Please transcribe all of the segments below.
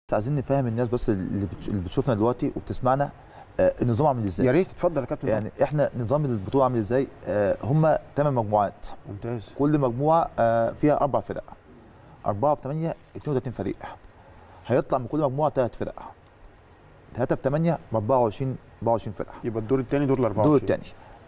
بس عايزين نفهم الناس بس اللي بتش- اللي بتشوفنا دلوقتي وبتسمعنا آه، النظام عامل ازاي يا ريت اتفضل يا كابتن يعني احنا نظام البطوله عامل ازاي آه، هم ثمان مجموعات ممتاز كل مجموعه آه، فيها اربع فرق أربعة في 8 32 فريق هيطلع من كل مجموعه ثلاث فرق ثلاثة في 8 ب 24 24 فرقه يبقى الدور الثاني دور ال 24 الدور الثاني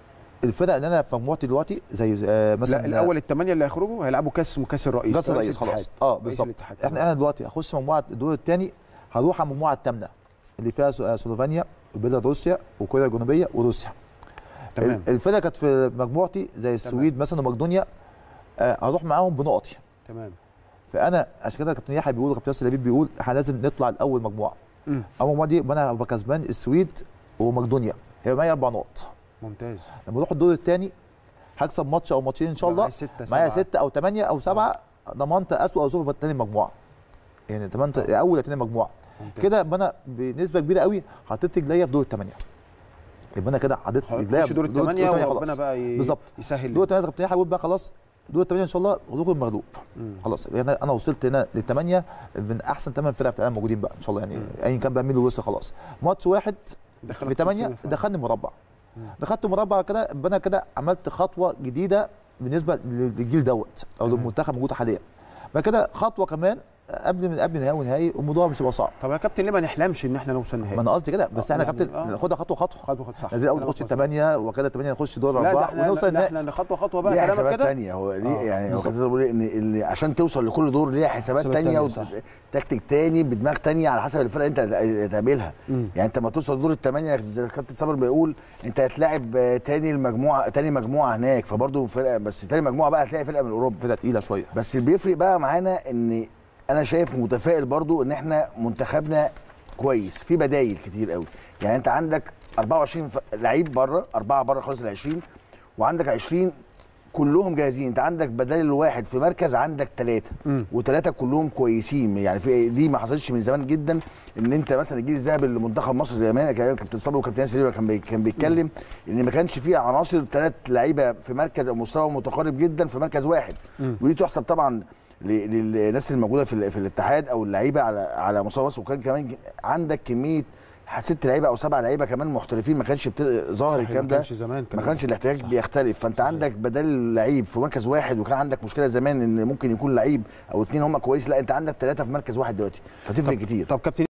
الفرق اللي انا في مجموعتي دلوقتي زي آه، مثلا لا الاول الثمانيه اللي هيخرجوا هيلعبوا كاس كاس الرئيس كاس الرئيس الاتحاد. خلاص اه رئيس بالظبط الاتحاد. احنا انا دلوقتي هخش مجموعه الدور الثاني هروح على المجموعه الثامنه اللي فيها سو- آه، سلوفينيا وبيلاروسيا وكوريا الجنوبيه وروسيا تمام ال- الفرق كانت في مجموعتي زي السويد مثلا ومقدونيا آه، هروح معاهم بنقطي تمام فانا عشان كده كابتن يحيى بيقول كابتن ياسر لبيب بيقول احنا لازم نطلع الاول مجموعه مم. اول مجموعه دي انا هبقى كسبان السويد ومقدونيا هيبقى معايا اربع نقط ممتاز لما اروح الدور الثاني هكسب ماتش او ماتشين ان شاء الله معايا ستة معايا سبعة. ستة او ثمانية او سبعة ضمنت اسوء ظروف تاني مجموعه يعني ضمنت اول ولا تاني مجموعه ممتاز. كده يبقى انا بنسبه كبيره قوي حطيت رجليا في دور الثمانيه يبقى انا كده حطيت رجليا خش دور في الثمانيه التمانية وربنا خلاص. بقى ي- بالظبط. يسهل دور الثمانيه كابتن يحيى بيقول بقى خلاص دور الثمانيه ان شاء الله غلوب المغلوب مم. خلاص يعني انا انا وصلت هنا للثمانيه من احسن ثمان فرق في العالم موجودين بقى ان شاء الله يعني ايا كان بقى مين اللي وصل خلاص ماتش واحد دخلك في 8 في السيمي دخلني مربع مم. دخلت مربع كده يبقى انا كده عملت خطوه جديده بالنسبه للجيل دوت او تمام. للمنتخب موجود حاليا بعد كده خطوه كمان قبل من قبل نهائي ونهائي الموضوع مش هيبقى صعب طب يا كابتن ليه ما نحلمش ان احنا نوصل نهائي ما انا قصدي كده بس آه، احنا يعني كابتن آه. ناخدها خطوه خطوه خد وخد صح عايزين الاول كلامك نخش مظبوط. الثمانيه وكده الثمانيه نخش دور لا ده اربعه احنا ونوصل لا النهائي احنا خطوه خطوه بقى ليه كلامك حسابات كده تانية هو ليه آه، يعني هو بالظبط. كابتن بيقول ان اللي عشان توصل لكل دور ليه حسابات حسابات تانية تانية، صح. وتكتيك تاني بدماغ تانية على حسب الفرقه انت هتقابلها مم. يعني انت لما توصل لدور الثمانية زي الكابتن صابر بيقول انت هتلاعب آه، تاني المجموعه تاني مجموعه هناك فبرضه فرقه بس تاني مجموعه بقى هتلاقي فرقه من اوروبا فرقه تقيله شويه بس اللي بيفرق بقى معانا ان انا شايف متفائل برضو ان احنا منتخبنا كويس في بدايل كتير قوي يعني انت عندك 24 ف- لعيب بره اربعه بره خالص ال 20 وعندك 20 كلهم جاهزين انت عندك بدل الواحد في مركز عندك ثلاثه مم. وثلاثه كلهم كويسين يعني في دي ما حصلتش من زمان جدا ان انت مثلا الجيل الذهبي لمنتخب مصر زمان كان كابتن صبري وكابتن ياسر ليبا كان بي كان بيتكلم ان ما كانش فيه عناصر ثلاث لعيبه في مركز او مستوى متقارب جدا في مركز واحد مم. ودي تحسب طبعا ل- للناس اللي موجوده في, ال- في الاتحاد او اللعيبه على على مستوى مصر وكان كمان عندك كميه ست لعيبه او سبع لعيبه كمان محترفين ما كانش بت- ظاهر صحيح، الكلام ما ده كانش زمان ما كانش الاحتياج بيختلف فانت عندك بدل اللعيب في مركز واحد وكان عندك مشكله زمان ان ممكن يكون لعيب او اتنين هم كويس لا انت عندك ثلاثه في مركز واحد دلوقتي فتفرق كتير طب كابتن